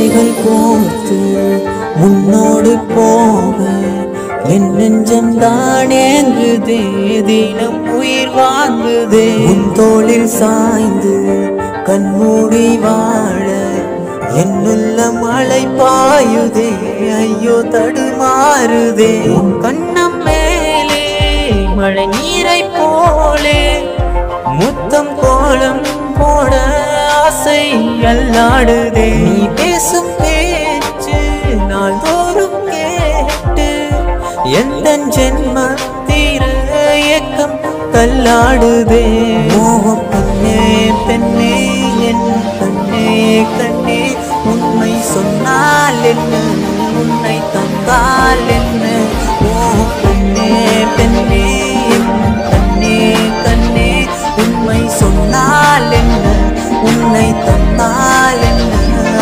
கைகள் கோர்த்து முன்னோடு போக என் நெஞ்சம் தானேங்குதே தினம் உயிர் வாங்குதே உன் தோளில் சாய்ந்து கண்மூடி வாழ என்னுள்ள மழை பாயுதே ஐயோ தடுமாறுதே உன் கண்ணம் மேலே மழை நீரை போலே முத்தம் கோலம் போட ஆசை அல்லாடுதே நீ பேசும் பேச்சு நாள்தோறும் கேட்டு எந்த ஜென்ம தீர ஏக்கம் தள்ளாடுதே மோக பெண்ணே பெண்ணே என் கண்ணே கண்ணே உண்மை சொன்னால் என்ன உன்னை தந்தால் என்ன மோக பெண்ணே பெண்ணே என் கண்ணே கண்ணே உண்மை சொன்னால் என்ன உன்னை தந்தால் என்ன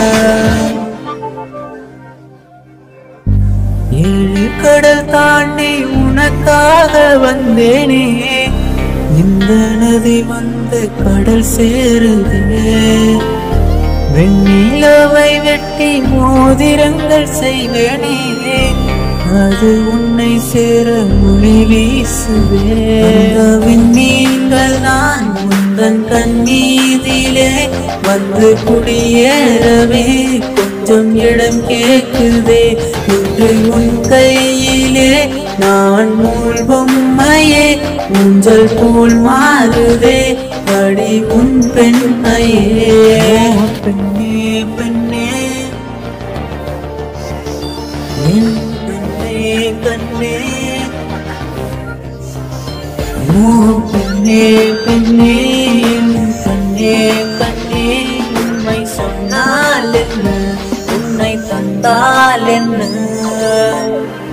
ஏழு கடல் தாண்டி உனக்காக வந்தேனே இந்த நதி வந்து கடல் சேருதே வெண்ணிலவை வெட்டி மோதிரங்கள் செய்வேனே அது உன்னை சேர மொழி வீசுவே விண்மீன்கள் நான் உந்தன் கண்ணீதிலே வந்து குடியேறவே கொஞ்சம் இடம் கேக்குதே இன்று உன் கையிலே நான் மூல் பொம்மையே ஊஞ்சல் போல் மாறுதே அடி உன் பெண்மையே பெண்ணே பெண்ணே என் கண்ணே கண்ணே ஓ பெண்ணே பெண்ணே என் கண்ணே கண்ணே உண்மை சொன்னால் என்ன உன்னை தந்தால் என்ன